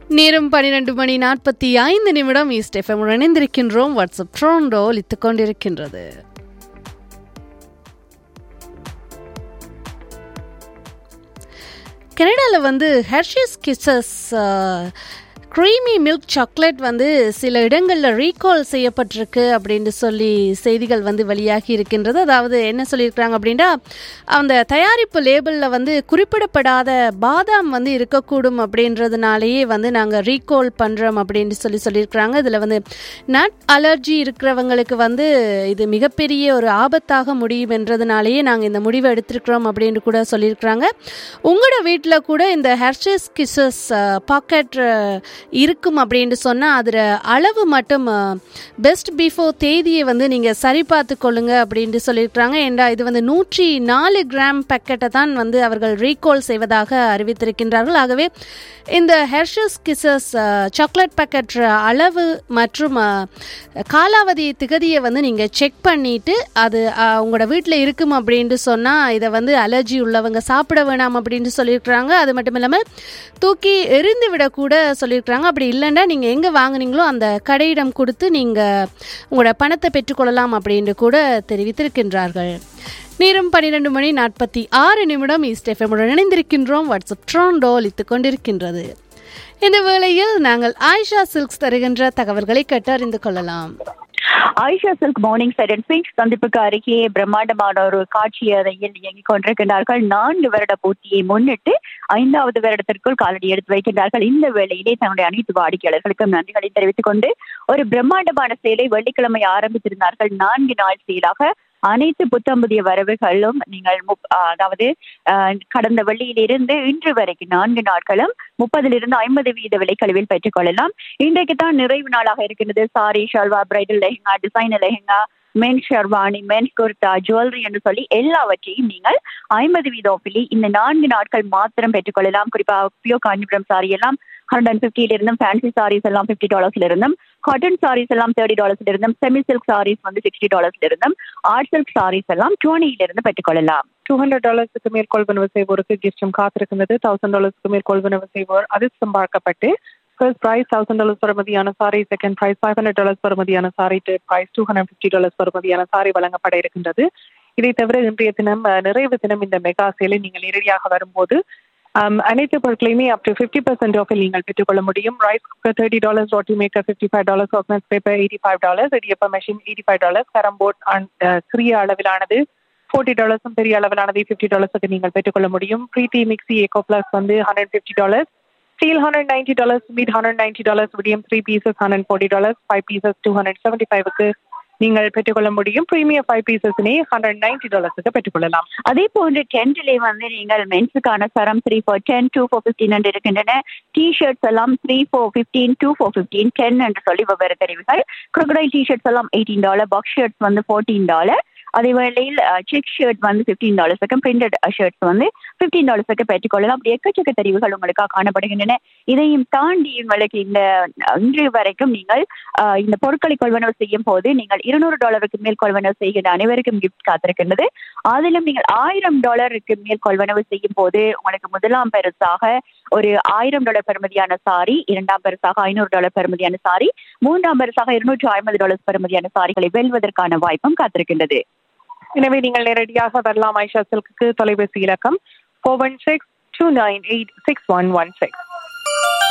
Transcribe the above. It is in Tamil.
நேரம் பன்னிரண்டு மணி நாற்பத்தி ஐந்து நிமிடம் ஈஸ்ட் எஃப்எம் இணைந்திருக்கின்றோம் வாட்ஸ்அப் ட்ரோண்டோ ஒலித்துக் கொண்டிருக்கின்றது கனடாவில் வந்து Hershey's Kisses creamy milk chocolate வந்து சில இடங்களில் ரீகால் செய்யப்பட்டிருக்கு அப்படின்னு சொல்லி செய்திகள் வந்து வெளியாகி இருக்கின்றது அதாவது என்ன சொல்லியிருக்கிறாங்க அப்படின்னா அந்த தயாரிப்பு லேபிளில் வந்து குறிப்பிடப்படாத பாதாம் வந்து இருக்கக்கூடும் அப்படின்றதுனாலேயே வந்து நாங்கள் ரீகால் பண்ணுறோம் அப்படின்னு சொல்லி சொல்லியிருக்கிறாங்க இதில் வந்து நட் அலர்ஜி இருக்கிறவங்களுக்கு வந்து இது மிகப்பெரிய ஒரு ஆபத்தாக முடியும் என்றதுனாலேயே நாங்கள் இந்த முடிவை எடுத்திருக்கிறோம் அப்படின்னு கூட சொல்லியிருக்கிறாங்க உங்களோட வீட்டில் கூட இந்த ஹெர்ஷஸ் கிசஸ் பாக்கெட் இருக்கும் அப்படின்னு சொன்னால் அதில் அளவு மட்டும் பெஸ்ட் பிஃபோர் தேதியை வந்து நீங்கள் சரி பார்த்து கொள்ளுங்க அப்படின்ட்டு சொல்லியிருக்கிறாங்க ஏண்டா இது வந்து நூற்றி நாலு கிராம் பேக்கெட்டை தான் வந்து அவர்கள் ரீகால் செய்வதாக அறிவித்திருக்கின்றார்கள் ஆகவே இந்த ஹெர்ஷஸ் கிசஸ் சாக்லேட் பேக்கெட் அளவு மற்றும் காலாவதி திகதியை வந்து நீங்கள் செக் பண்ணிவிட்டு அது உங்களோட வீட்டில் இருக்கும் அப்படின்ட்டு சொன்னால் இதை வந்து அலர்ஜி உள்ளவங்க சாப்பிட வேணாம் அப்படின்ட்டு சொல்லியிருக்கிறாங்க அது மட்டும் இல்லாமல் தூக்கி எரிந்து விடக்கூட சொல்லியிருக்கிறாங்க அப்படி இல்லைன்னா நீங்கள் எங்கே வாங்குனீங்களோ அந்த கடையிடம் கொடுத்து நீங்கள் உங்களோட பணத்தை பெற்றுக்கொள்ளலாம் அப்படின்ட்டு கூட தெரிவித்திருக்கின்றார்கள் நேரம் பன்னிரெண்டு மணி நாற்பத்தி ஆறு நிமிடம் ஈஸ்ட் எஃப்எம்முடன் இணைந்திருக்கின்றோம் வாட்ஸ்அப் ட்ரோண்டோ அளித்துக் கொண்டிருக்கின்றது இந்த வேளையில் நாங்கள் ஆயிஷா சில்க்ஸ் தருகின்ற தகவல்களை கேட்டறிந்து கொள்ளலாம் ஆயிஷா சில்க் மார்னிங் சைடன் ஸ்வீட் சந்திப்புக்கு அருகே பிரம்மாண்டமான ஒரு காட்சி அறையில் இயங்கிக் கொண்டிருக்கின்றார்கள் நான்கு வருட பூர்த்தியை முன்னிட்டு ஐந்தாவது வருடத்திற்குள் காலடி எடுத்து வைக்கின்றார்கள் இந்த வேளையிலே தன்னுடைய அனைத்து வாடிக்கையாளர்களுக்கும் நன்றிகளை தெரிவித்துக் கொண்டு ஒரு பிரம்மாண்டமான செயலை வெள்ளிக்கிழமை ஆரம்பித்திருந்தார்கள் நான்கு நாள் செயலாக அனைத்து புத்தம்புதிய வரவுகளும் நீங்கள் அதாவது கடந்த வெள்ளியிலிருந்து இன்று வரைக்கும் நான்கு நாட்களும் முப்பதிலிருந்து ஐம்பது வீத விலைக்கழிவில் பெற்றுக் கொள்ளலாம் இன்றைக்கு தான் நிறைவு நாளாக இருக்கின்றது sari salwar bridal lehenga designer lehenga men sherwani men kurta jewellery என்று சொல்லி எல்லாவற்றையும் நீங்கள் ஐம்பது வீத ஆஃபிலி இந்த நான்கு நாட்கள் மாத்திரம் பெற்றுக்கொள்ளலாம் குறிப்பாக பியோ காஞ்சிபுரம் சாரி எல்லாம் ஹண்ட்ரட் அண்ட் ஃபிஃப்டில இருந்தும் ஃபேன்சி சாரீஸ் எல்லாம் ஃபிஃப்டி டாலர்ஸ்ல இருந்தும் காட்டன் சாரீஸ் எல்லாம் தேர்ட்டி டாலர்ஸ்ல இருந்தும் செமி சில்க் சாரீஸ் வந்து சிக்ஸ்டி டாலர்ஸ்ல இருந்தும் ஆர்ட் சில்க் சாரீஸ் எல்லாம் டுவெண்ட்டில இருந்து பெற்றுக்கொள்ளலாம் டூ ஹண்ட்ரட் டாலர்ஸுக்கு மேல் கொள்வனவு செய்வோருக்கு கிஃப்டும் காத்திருக்கிறது தௌசண்ட் டாலர்ஸ்க்கு மேல் கொள்வனவு செய்வோர் அதிர்ஷ்டம் பார்க்கப்பட்டு ஃபர்ஸ்ட் ப்ரைஸ் தௌசண்ட் டாலர்ஸ் பெறுமதியான sari second prize five hundred dollars பெறுமதியான sari third prize two hundred fifty dollars பெறுமதியான சாரி வழங்கப்பட இருக்கின்றது இதை தவிர இன்றைய தினம் நிறைவு தினம் இந்த மெகா சேலை நீங்கள் நேரடியாக வரும்போது அனைத்து பொருட்களையுமே அப் டு ஃபிஃப்டி பர்சன்ட் ஆஃபில் நீங்கள் பெற்றுக்கொள்ள முடியும் rice cooker thirty dollars roti maker fifty five dollars ஆக்னஸ் பேப்பர் எயிட்டி ஃபைவ் டாலர்ஸ் இடியப்ப machine eighty five dollars carrom board சிறிய அளவிலானது ஃபோர்ட்டி டாலர்ஸும் பெரிய அளவிலானது ஃபிஃப்டி டாலர்ஸுக்கு நீங்கள் பெற்றுக்கொள்ள முடியும் ப்ரீத்தி மிக்சி எக்கோ பிளஸ் வந்து hundred fifty dollars steel hundred ninety dollars meat hundred ninety dollars medium three pieces hundred forty dollars five pieces two hundred seventy ஃபைவ்க்கு நீங்கள் பெற்றுக்கொள்ள முடியும் பிரீமியம் ஃபைவ் பீசஸ்னே ஹண்ட்ரட் நைன்டி டாலர்ஸுக்கு பெற்றுக்கொள்ளலாம் அதே போன்று டென்ட்லே வந்து நீங்கள் மென்ஸுக்கான சரம் three four ten two four fifteen என்று இருக்கின்றன டி ஷர்ட்ஸ் எல்லாம் three four fifteen two four fifteen ten என்று சொல்லி வெவ்வேறு தெரிவுகள் குரொக்கடைல் டி ஷர்ட்ஸ் எல்லாம் எயிட்டீன் டாலர் பாக்ஸ் ஷர்ட்ஸ் வந்து ஃபோர்டீன் டாலர் அதே வேளையில் செக் ஷர்ட் வந்து ஃபிஃப்டீன் டாலர்ஸுக்கு பிரிண்டட் ஷர்ட்ஸ் வந்து ஃபிஃப்டீன் டாலர்ஸுக்கு பெற்றுக்கொள்ளலாம் அப்படி எக்கச்சக்க தெரிவுகள் உங்களுக்காக காணப்படுகின்றன இதையும் தாண்டி உங்களுக்கு இந்த இன்று வரைக்கும் நீங்கள் இந்த பொருட்களை கொள்வனவு செய்யும் போது நீங்கள் இருநூறு டாலருக்கு மேல் கொள்வனவு செய்கின்ற அனைவருக்கும் கிஃப்ட் காத்திருக்கின்றது அதிலும் நீங்கள் ஆயிரம் டாலருக்கு மேல் கொள்வனவு செய்யும் போது உங்களுக்கு முதலாம் பரிசாக ஒரு ஆயிரம் டாலர் பெறுமதியான சாரி இரண்டாம் பரிசாக ஐநூறு டாலர் பெறுமதியான சாரி மூன்றாம் பரிசாக இருநூற்று ஐம்பது டாலர் பெறுமதியான சாரிகளை வெல்வதற்கான வாய்ப்பும் காத்திருக்கின்றது எனவே நீங்கள் நேரடியாக வரலாம் ஐஷா சில்க்கு தொலைபேசி இலக்கம் four one six two nine eight six one one six